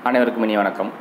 அனைவருக்கும் இனி வணக்கம்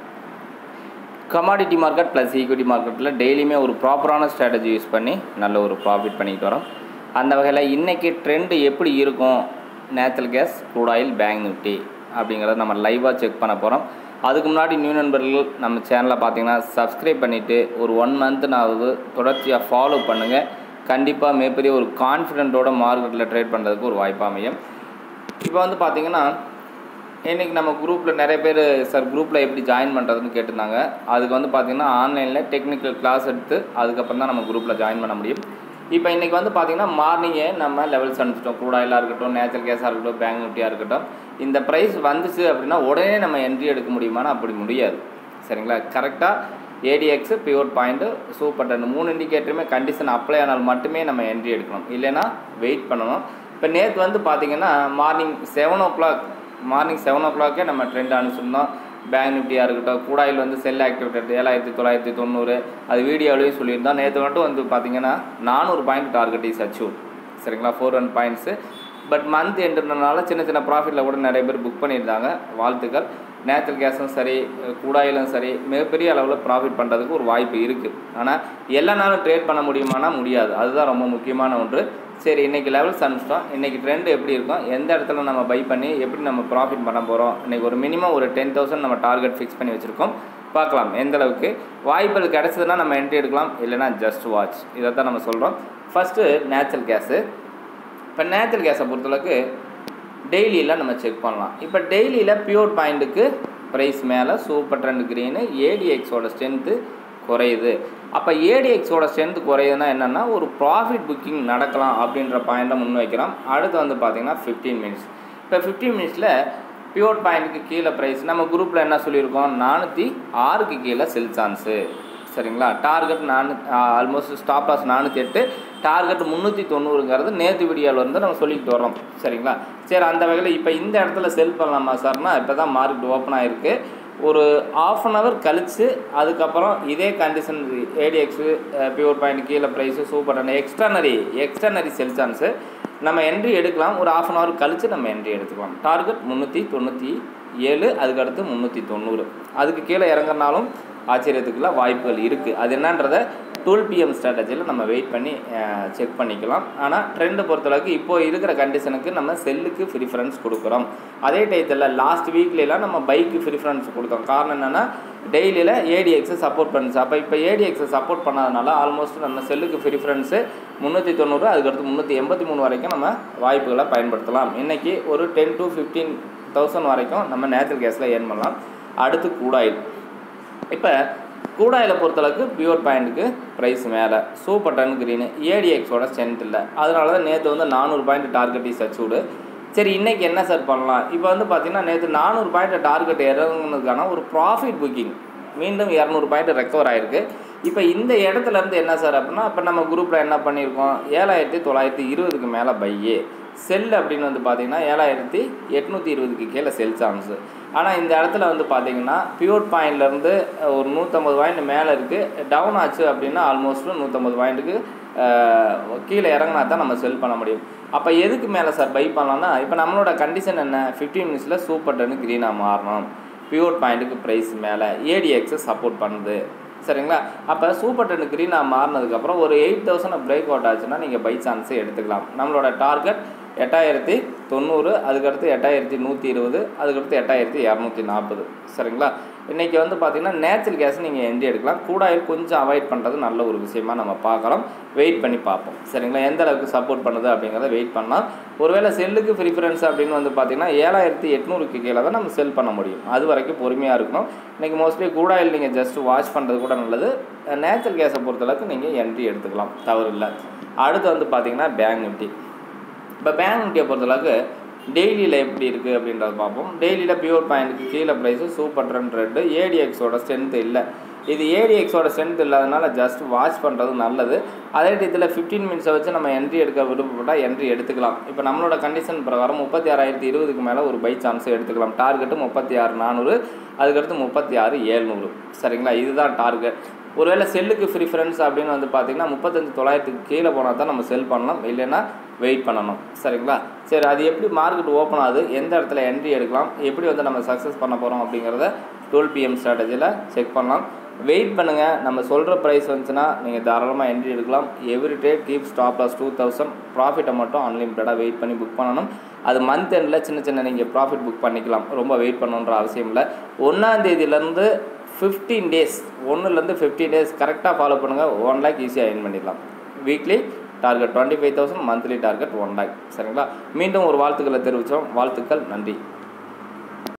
கமாடிட்டி மார்க்கெட் ப்ளஸ் ஈக்விட்டி மார்க்கெட்டில் டெய்லியுமே ஒரு ப்ராப்பரான ஸ்ட்ராட்டஜி யூஸ் பண்ணி நல்ல ஒரு ப்ராஃபிட் பண்ணிட்டு வரோம் அந்த வகையில் இன்றைக்கி ட்ரெண்டு எப்படி இருக்கும் natural gas crude oil bank Nifty அப்படிங்கிறத நம்ம லைவாக செக் பண்ண போகிறோம் அதுக்கு முன்னாடி நியூ நண்பர்கள் நம்ம சேனலில் பார்த்தீங்கன்னா சப்ஸ்கிரைப் பண்ணிவிட்டு ஒரு ஒன் மந்த்னாவது தொடர்ச்சியாக ஃபாலோ பண்ணுங்கள் கண்டிப்பாக மிகப்பெரிய ஒரு கான்ஃபிடென்ட்டோட மார்க்கெட்டில் ட்ரேட் பண்ணுறதுக்கு ஒரு வாய்ப்பு அமையும் இப்போ வந்து பார்த்தீங்கன்னா இன்றைக்கி நம்ம குரூப்பில் நிறைய பேர் சார் குரூப்பில் எப்படி ஜாயின் பண்ணுறதுன்னு கேட்டிருந்தாங்க அதுக்கு வந்து பார்த்திங்கன்னா ஆன்லைனில் டெக்னிக்கல் கிளாஸ் எடுத்து அதுக்கப்புறம் தான் நம்ம குரூப்பில் ஜாயின் பண்ண முடியும் இப்போ இன்றைக்கி வந்து பார்த்திங்கன்னா மார்னிங்கே நம்ம லெவல்ஸ் அனுப்பிச்சிட்டோம் க்ரூட் ஆயிலாக இருக்கட்டும் நேச்சுரல் கேஸாக இருக்கட்டும் பேங்க் நிஃப்டியாக இருக்கட்டும் இந்த ப்ரைஸ் வந்துச்சு அப்படின்னா உடனே நம்ம என்ட்ரி எடுக்க முடியுமானா அப்படி முடியாது சரிங்களா கரெக்டாக ADX pure point super ton மூணு இண்டிகேட்டருமே கண்டிஷன் அப்ளை ஆனால் மட்டுமே நம்ம என்ட்ரி எடுக்கணும் இல்லைன்னா வெயிட் பண்ணணும் இப்போ நேற்று வந்து பார்த்திங்கன்னா morning seven o'clock morning seven ஓ கிளாக்கே நம்ம ட்ரெண்ட் அனுப்பிச்சிருந்தோம் பேங்க் நிஃப்டியாக இருக்கட்டும் கூடாயில் வந்து செல் ஆக்டிவேட்டட் ஏழாயிரத்தி தொள்ளாயிரத்தி தொண்ணூறு அது வீடியோவிலையும் சொல்லியிருந்தோம் நேற்று மட்டும் வந்து பார்த்திங்கன்னா நானூறு பாயிண்ட் டார்கெட் இஸ் அச்சீவ் சரிங்களா four one points but month என்றதுனால சின்ன சின்ன ப்ராஃபிட்டில் கூட நிறைய பேர் புக் பண்ணியிருந்தாங்க வாழ்த்துக்கள் நேச்சுரல் கேஸும் சரி கூடாயிலும் சரி மிகப்பெரிய அளவில் ப்ராஃபிட் பண்ணுறதுக்கு ஒரு வாய்ப்பு இருக்குது ஆனால் எல்லா நாளும் ட்ரேட் பண்ண முடியுமானா முடியாது அதுதான் ரொம்ப முக்கியமான ஒன்று சரி இன்றைக்கி லெவல்ஸ் அனுப்பிச்சிட்டோம் இன்றைக்கி ட்ரெண்ட் எப்படி இருக்கும் எந்த இடத்துல நம்ம பை பண்ணி எப்படி நம்ம ப்ராஃபிட் பண்ண போகிறோம் இன்றைக்கி ஒரு மினிமம் ஒரு டென் தௌசண்ட் நம்ம டார்கெட் ஃபிக்ஸ் பண்ணி வச்சுருக்கோம் பார்க்கலாம் எந்த அளவுக்கு வாய்ப்புகள் கிடச்சதுன்னா நம்ம என்ட்ரி எடுக்கலாம் இல்லைனா ஜஸ்ட் வாட்ச் இதை தான் நம்ம சொல்கிறோம் ஃபஸ்ட்டு நேச்சுரல் கேஸு இப்போ நேச்சுரல் கேஸை பொறுத்தளவுக்கு டெய்லியில் நம்ம செக் பண்ணலாம் இப்போ டெய்லியில் பியூர் பாயிண்ட்டுக்கு ப்ரைஸ் மேலே சூப்பர் ட்ரெண்ட் க்ரீனு ஏடிஎக்ஸோட ஸ்ட்ரென்த்து குறையுது அப்போ ஏடிஎக்ஸோட ஸ்ட்ரென்த் குறையுதுன்னா என்னென்னா ஒரு ப்ராஃபிட் புக்கிங் நடக்கலாம் அப்படின்ற பாயிண்ட்டை முன் வைக்கிறோம் அடுத்து வந்து பார்த்திங்கன்னா ஃபிஃப்டீன் மினிட்ஸ் இப்போ ஃபிஃப்டீன் மினிட்ஸில் பியூர் பாயிண்ட்டுக்கு கீழே ப்ரைஸ் நம்ம குரூப்பில் என்ன சொல்லியிருக்கோம் நானூற்றி ஆறுக்கு கீழே செல் சான்ஸு சரிங்களா டார்கெட் நானூ ஆல்மோஸ்ட் ஸ்டாப் லாஸ் நானூற்றி எட்டு டார்கெட் முந்நூற்றி தொண்ணூறுங்கிறது நேற்று வீடியோவில் வந்து நம்ம சொல்லிக்கிட்டு வரோம் சரிங்களா சரி அந்த வகையில் இப்போ இந்த இடத்துல செல் பண்ணலாமா சார்னா இப்போ தான் மார்க்கெட் ஓப்பன் ஆகிருக்கு ஒரு ஆஃப் அன் ஹவர் கழித்து அதுக்கப்புறம் இதே கண்டிஷன் ஏடிஎக்ஸு பியூர் பாயிண்ட் கீழே ப்ரைஸு சூப்பர் டன் எக்ஸ்டர்னரி எக்ஸ்டர்னரி செல் சான்ஸு நம்ம என்ட்ரி எடுக்கலாம் ஒரு ஆஃப் அன் ஹவர் கழித்து நம்ம என்ட்ரி எடுத்துக்கலாம் டார்கெட் முந்நூற்றி தொண்ணூற்றி ஏழு அதுக்கடுத்து முந்நூற்றி தொண்ணூறு அதுக்கு கீழே இறங்கினாலும் ஆச்சரியத்துக்குள்ள வாய்ப்புகள் இருக்குது அது என்னன்றதை டுவெல் பிஎம் ஸ்ட்ராட்டஜியில் நம்ம வெயிட் பண்ணி செக் பண்ணிக்கலாம் ஆனால் ட்ரெண்டை பொறுத்தளவுக்கு இப்போது இருக்கிற கண்டிஷனுக்கு நம்ம செல்லுக்கு ப்ரிஃபரன்ஸ் கொடுக்குறோம் அதே டயத்தில் லாஸ்ட் வீக்லலாம் நம்ம பைக்கு ப்ரிஃபரன்ஸ் கொடுத்தோம் காரணம் என்னென்னா டெய்லியில் ஏடிஎக்ஸை சப்போர்ட் பண்ணுச்சு அப்போ இப்போ ஏடிஎக்ஸை சப்போர்ட் பண்ணாதனால ஆல்மோஸ்ட் நம்ம செல்லுக்கு ப்ரிஃபரன்ஸு முந்நூற்றி தொண்ணூறு அதுக்கடுத்து முந்நூற்றி எண்பத்தி மூணு வரைக்கும் நம்ம வாய்ப்புகளை பயன்படுத்தலாம் இன்றைக்கி ஒரு டென் டு ஃபிஃப்டீன் தௌசண்ட் வரைக்கும் நம்ம நேச்சுரல் கேஸில் ஏர்ன் பண்ணலாம் அடுத்து கூடாயில் இப்போ கூடாயில் பொறுத்தளவுக்கு பியூர் பாயிண்ட்டுக்கு ப்ரைஸ் மேலே சூப்பர் டன் க்ரீனு ஏடிஎக்ஸோட ஸ்ட்ரென்த் இல்லை அதனால தான் நேற்று வந்து நானூறு பாயிண்ட் டார்கெட் இஸ் அச்சீவ்டு சரி இன்றைக்கி என்ன சார் பண்ணலாம் இப்போ வந்து பார்த்திங்கன்னா நேற்று நானூறு பாயிண்ட் டார்கெட் இறங்குனதுக்கான ஒரு ப்ராஃபிட் புக்கிங் மீண்டும் இரநூறு பாயிண்ட் ரெக்கவர் ஆகிருக்கு இப்போ இந்த இடத்துலேருந்து என்ன சார் அப்படின்னா இப்போ நம்ம குரூப்பில் என்ன பண்ணியிருக்கோம் ஏழாயிரத்தி தொள்ளாயிரத்தி இருபதுக்கு மேலே பையே செல் அப்படின்னு வந்து பார்த்திங்கன்னா ஏழாயிரத்தி எட்நூற்றி இருபதுக்கு கீழே செல் சான்ஸு ஆனால் இந்த இடத்துல வந்து பார்த்திங்கன்னா பியூர் பாயிண்ட்லேருந்து ஒரு நூற்றம்பது பாயிண்ட் மேலே இருக்குது டவுன் ஆச்சு அப்படின்னா ஆல்மோஸ்ட் நூற்றம்பது பாயிண்ட்டுக்கு கீழே இறங்கினா தான் நம்ம செல் பண்ண முடியும் அப்போ எதுக்கு மேலே சார் பை பண்ணலாம்னா இப்போ நம்மளோட கண்டிஷன் என்ன ஃபிஃப்டீன் மினிட்ஸில் சூப்பர் டன்னு க்ரீனாக மாறணும் பியூர் பாயிண்ட்டுக்கு ப்ரைஸ் மேலே ஏடிஎக்ஸை சப்போர்ட் பண்ணுது சரிங்களா அப்போ சூப்பர் டென் க்ரீனாக மாறினதுக்கப்புறம் ஒரு எயிட் தௌசண்ட் பிரேக் அவுட் ஆச்சுன்னா நீங்கள் பை சான்ஸை எடுத்துக்கலாம் நம்மளோட டார்கெட் எட்டாயிரத்தி தொண்ணூறு அதுக்கடுத்து எட்டாயிரத்தி நூற்றி இருபது அதுக்கடுத்து எட்டாயிரத்தி இரநூத்தி நாற்பது சரிங்களா இன்றைக்கி வந்து பார்த்திங்கன்னா நேச்சுரல் கேஸ் நீங்கள் என்ட்ரி எடுக்கலாம் கூடாயில் கொஞ்சம் அவாய்ட் பண்ணுறது நல்ல ஒரு விஷயமா நம்ம பார்க்குறோம் வெயிட் பண்ணி பார்ப்போம் சரிங்களா எந்த அளவுக்கு சப்போர்ட் பண்ணுது அப்படிங்கிறத வெயிட் பண்ணலாம் ஒருவேளை செல்லுக்கு ப்ரிஃபரன்ஸ் அப்படின்னு வந்து பார்த்திங்கன்னா ஏழாயிரத்தி எட்நூறுக்கு கீழே தான் நம்ம செல் பண்ண முடியும் அது வரைக்கும் பொறுமையாக இருக்கணும் இன்றைக்கி மோஸ்ட்லி கூடாயில் நீங்கள் ஜஸ்ட் வாஷ் பண்ணுறது கூட நல்லது நேச்சுரல் கேஸை பொறுத்தளவுக்கு நீங்கள் என்ட்ரி எடுத்துக்கலாம் தவறு இல்லை அடுத்து வந்து பார்த்திங்கன்னா பேங்க் நிஃப்டி இப்போ பேங்க் நிஃப்டியை பொறுத்தளவுக்கு டெய்லியில் எப்படி இருக்குது அப்படின்றத பார்ப்போம் டெய்லியில் பியூர் பாயிண்ட்டுக்கு கீழே ப்ரைஸு சூப்பர் ட்ரெண்ட் ரெட்டு ஏடிஎக்ஸோட ஸ்ட்ரென்த் இல்லை இது ஏடிஎக்ஸோட ஸ்ட்ரென்த் இல்லாதனால ஜஸ்ட் வாட்ச் பண்ணுறது நல்லது அதே டயத்தில் ஃபிஃப்டீன் மினிட்ஸை வச்சு நம்ம என்ட்ரி எடுக்க விருப்பப்பட்டால் என்ட்ரி எடுத்துக்கலாம் இப்போ நம்மளோட கண்டிஷன் பிரகாரம் முப்பத்தி ஆறாயிரத்தி இருபதுக்கு மேலே ஒரு பை சான்ஸை எடுத்துக்கலாம் டார்கெட்டு முப்பத்தி ஆறு நானூறு அதுக்கடுத்து முப்பத்தி ஆறு ஏழ்நூறு சரிங்களா இதுதான் டார்கெட் ஒருவேளை செல்லுக்கு ப்ரிஃபரன்ஸ் அப்படின்னு வந்து பார்த்தீங்கன்னா முப்பத்தஞ்சு தொள்ளாயிரத்துக்கு கீழே போனால் தான் நம்ம செல் பண்ணலாம் இல்லைன்னா வெயிட் பண்ணணும் சரிங்களா சரி அது எப்படி மார்க்கெட் ஓப்பன் ஆகுது எந்த இடத்துல என்ட்ரி எடுக்கலாம் எப்படி வந்து நம்ம சக்ஸஸ் பண்ண போகிறோம் அப்படிங்கிறத டுவெல் பிஎம் ஸ்ட்ராட்டஜியில் செக் பண்ணலாம் வெயிட் பண்ணுங்கள் நம்ம சொல்கிற ப்ரைஸ் வந்துச்சுன்னா நீங்கள் தாராளமாக என்ட்ரி எடுக்கலாம் every trade keep stop loss two thousand ப்ராஃபிட்டை மட்டும் அன்லிமிட்டடாக வெயிட் பண்ணி புக் பண்ணணும் அது மந்த் எண்டில் சின்ன சின்ன நீங்கள் ப்ராஃபிட் புக் பண்ணிக்கலாம் ரொம்ப வெயிட் பண்ணணுன்ற அவசியம் இல்லை ஒன்றாந்தேதியிலேருந்து ஃபிஃப்டீன் டேஸ் ஒன்றுலேருந்து ஃபிஃப்டீன் டேஸ் கரெக்டாக ஃபாலோ பண்ணுங்கள் ஒன் லேக் ஈஸியாக earn பண்ணிடலாம் weekly target twenty five thousand monthly target one lakh சரிங்களா மீண்டும் ஒரு வாழ்த்துக்களை தெரிவித்தோம் வாழ்த்துக்கள் நன்றி